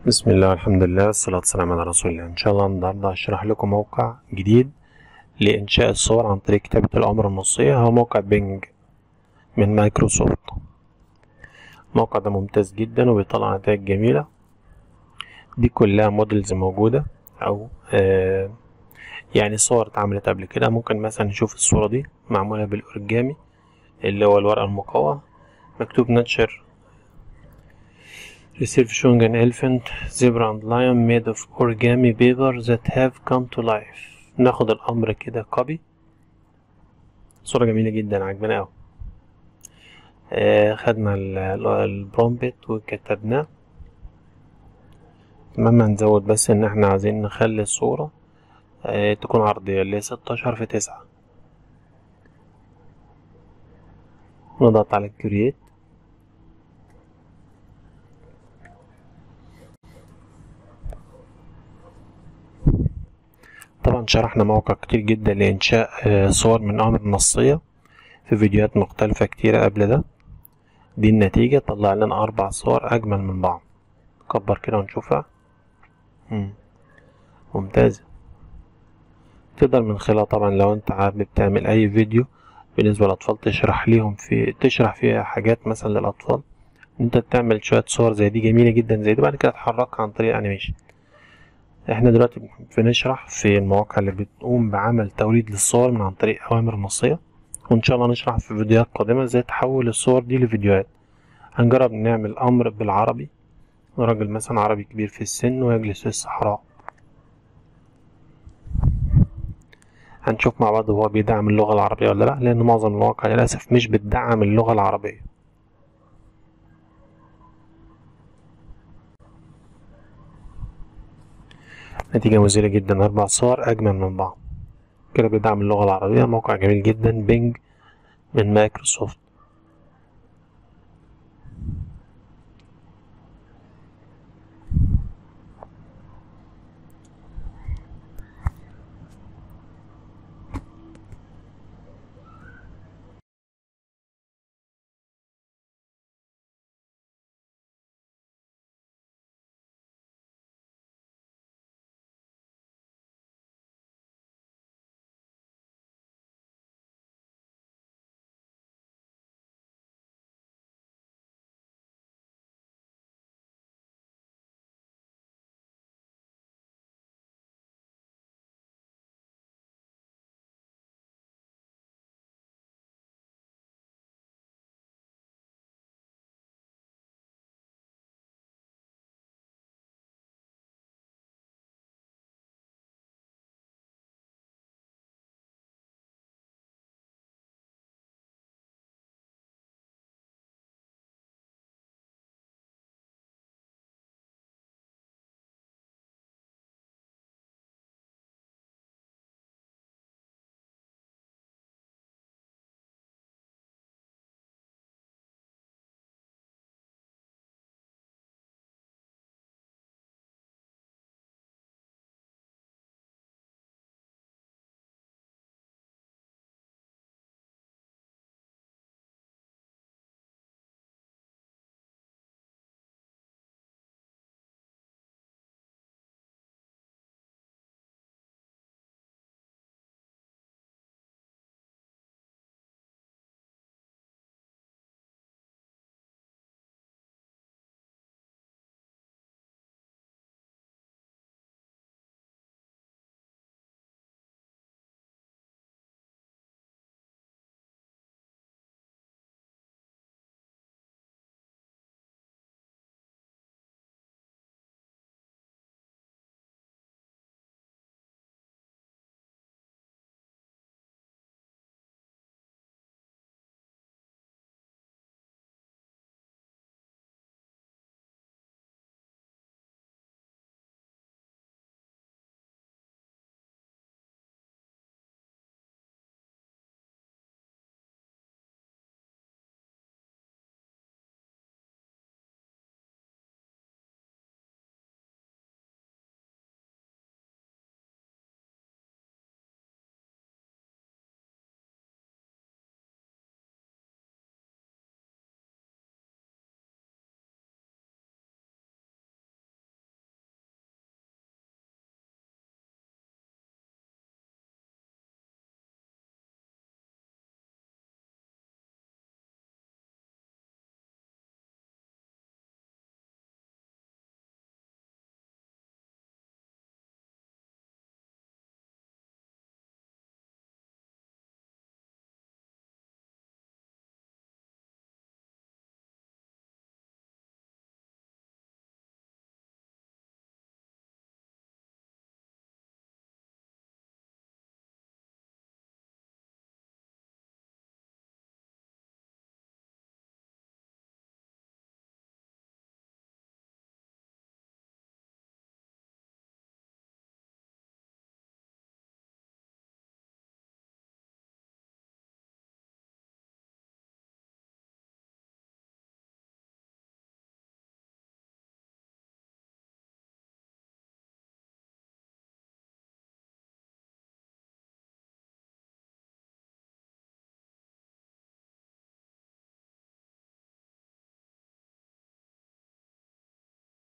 بسم الله والحمد لله والصلاة والسلام على رسول الله إن شاء الله النهاردة هشرح لكم موقع جديد لإنشاء الصور عن طريق كتابة الأمر النصية هو موقع بينج من مايكروسوفت الموقع ده ممتاز جدا وبيطلع نتائج جميلة دي كلها موديلز موجودة أو آه يعني صور اتعملت قبل كده ممكن مثلا نشوف الصورة دي معمولة بالأورجامي اللي هو الورقة المقوى مكتوب ناتشر Receive showing an elephant, zebra and lion made of origami paper that have come to life. ناخد الأمر كده كوبي صورة جميلة جدا عجباني أوي آه خدنا البرومبت وكتبناه تمام هنزود بس إن احنا عايزين نخلي الصورة آه تكون عرضية اللي هي ستاشر في تسعة نضغط على كرييت طبعا شرحنا مواقع كتير جدا لإنشاء صور من أوامر نصية في فيديوهات مختلفة كتيرة قبل ده دي النتيجة طلع لنا أربع صور أجمل من بعض نكبر كده ونشوفها مم. ممتازة تقدر من خلالها طبعا لو انت حابب تعمل أي فيديو بالنسبة للأطفال تشرح ليهم في تشرح فيها حاجات مثلا للأطفال انت تعمل شوية صور زي دي جميلة جدا زي دي بعد كده تحركها عن طريق الأنيميشن احنا دلوقتي بنشرح في المواقع اللي بتقوم بعمل توليد للصور من عن طريق اوامر نصية وان شاء الله نشرح في فيديوهات قادمة ازاي تحول الصور دي لفيديوهات هنجرب نعمل امر بالعربي راجل مثلا عربي كبير في السن ويجلس في الصحراء هنشوف مع بعض هو بيدعم اللغة العربية ولا لا لان معظم المواقع للأسف مش بتدعم اللغة العربية نتيجة مذهلة جدا أربع صور أجمل من بعض كده بيدعم اللغة العربية موقع جميل جدا بينج من مايكروسوفت